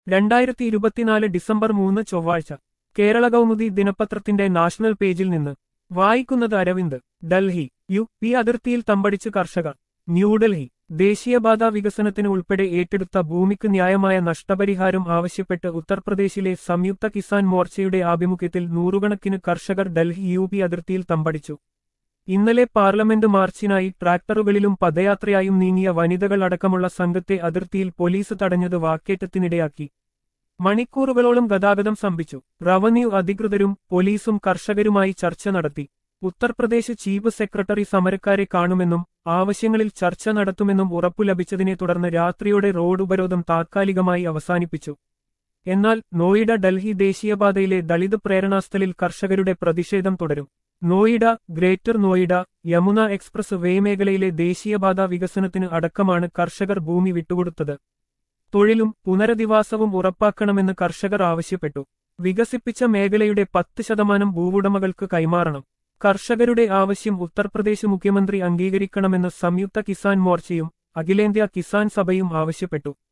രണ്ടായിരത്തി ഇരുപത്തിനാല് ഡിസംബർ മൂന്ന് ചൊവ്വാഴ്ച കേരള കൗമുദി ദിനപത്രത്തിന്റെ നാഷണൽ പേജിൽ നിന്ന് വായിക്കുന്നത് അരവിന്ദ് ഡൽഹി യു പി അതിർത്തിയിൽ തമ്പടിച്ച് കർഷകർ ന്യൂഡൽഹി ദേശീയപാത വികസനത്തിന് ഉൾപ്പെടെ ഏറ്റെടുത്ത ഭൂമിക്ക് ന്യായമായ നഷ്ടപരിഹാരം ആവശ്യപ്പെട്ട് ഉത്തർപ്രദേശിലെ സംയുക്ത കിസാൻ മോർച്ചയുടെ ആഭിമുഖ്യത്തിൽ നൂറുകണക്കിന് കർഷകർ ഡൽഹി യു പി അതിർത്തിയിൽ തമ്പടിച്ചു ഇന്നലെ പാർലമെന്റ് മാർച്ചിനായി ട്രാക്ടറുകളിലും പദയാത്രയായും നീങ്ങിയ വനിതകൾ അടക്കമുള്ള സംഘത്തെ അതിർത്തിയിൽ പോലീസ് തടഞ്ഞത് വാക്കേറ്റത്തിനിടയാക്കി മണിക്കൂറുകളോളം ഗതാഗതം സ്തംഭിച്ചു റവന്യൂ അധികൃതരും പോലീസും കർഷകരുമായി ചർച്ച നടത്തി ഉത്തർപ്രദേശ് ചീഫ് സെക്രട്ടറി സമരക്കാരെ കാണുമെന്നും ആവശ്യങ്ങളിൽ ചർച്ച നടത്തുമെന്നും ഉറപ്പു ലഭിച്ചതിനെ തുടർന്ന് രാത്രിയോടെ റോഡ് ഉപരോധം താത്കാലികമായി അവസാനിപ്പിച്ചു എന്നാൽ നോയിഡ ഡൽഹി ദേശീയപാതയിലെ ദളിത് പ്രേരണാസ്ഥലിൽ കർഷകരുടെ പ്രതിഷേധം തുടരും Noida greater Noida Yamuna expressway മേഖലയിലെ ദേശീയപാത വികസനത്തിന് അടക്കമാണ് കർഷകർ ഭൂമി വിട്ടുകൊടുത്തത് തൊഴിലും പുനരധിവാസവും ഉറപ്പാക്കണമെന്ന് കർഷകർ ആവശ്യപ്പെട്ടു വികസിപ്പിച്ച മേഖലയുടെ പത്ത് ശതമാനം ഭൂവുടമകൾക്ക് കൈമാറണം കർഷകരുടെ ആവശ്യം ഉത്തർപ്രദേശ് മുഖ്യമന്ത്രി അംഗീകരിക്കണമെന്ന് സംയുക്ത കിസാൻ മോർച്ചയും അഖിലേന്ത്യാ കിസാൻ സഭയും ആവശ്യപ്പെട്ടു